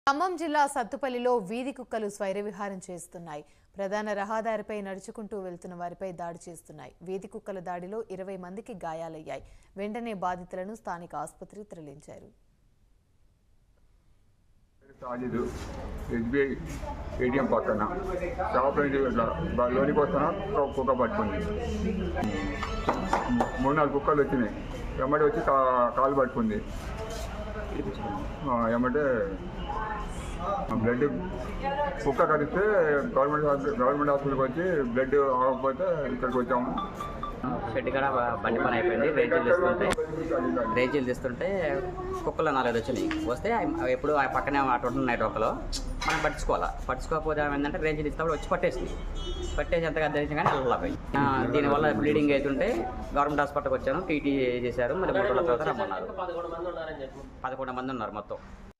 ఖమ్మం జిల్లా సత్తుపల్లిలో వీధి కుక్కలు స్వైర విహారం చేస్తున్నాయి ప్రధాన రహదారిపై నడుచుకుంటూ వెళ్తున్న వారిపై దాడి చేస్తున్నాయి వీధి కుక్కల దాడిలో ఇరవై మందికి గాయాలయ్యాయి వెంటనే బాధితులను స్థానిక ఆసుపత్రికి తరలించారు సాజిద్ ఎస్బీఐ ఏటీఎం పక్కన షాప్ నుంచి ఇట్లా బ- లోనికి వస్తున్నా ఒక కుక్క పట్టుకుంది మూడు నాలుగు కుక్కలు వచ్చినాయి ఎమ్మటి వచ్చి కా కాలు పట్టుకుంది ఆ, ఎమ్మటే బ్లడ్ కుక్క కరిస్తే గవర్నమెంట్ హాస్పిటల్ గవర్నమెంట్ హాస్పిటల్కి వచ్చి బ్లడ్ అవ్వకపోతే ఇక్కడికి వచ్చాము షెడ్ కాడ బ- బండి పని అయిపోయింది రేజీలు తీస్తుంటే రేజీలు తీస్తుంటే కుక్కలు నాలుగు వచ్చినాయి వస్తే అవి ఎప్పుడు ఆ పక్కనే అటు ఉన్నాయి డొక్కలో మనం పట్టించుకోవాలా పట్టించుకోకపోతే ఏమైందంటే ఏంటంటే రేంజ్ తీసినప్పుడు వచ్చి పట్టేసింది పట్టేసి ఎంత గద్దరించిన కానీ వెళ్ళపోయి దీనివల్ల బ్లీడింగ్ అవుతుంటే గవర్నమెంట్ హాస్పిటల్కి వచ్చాను టీటీ చేశారు మరి మూడు రోజుల తర్వాత రమ్మన్నారు పదకొండు మంది ఉన్నారు మొత్తం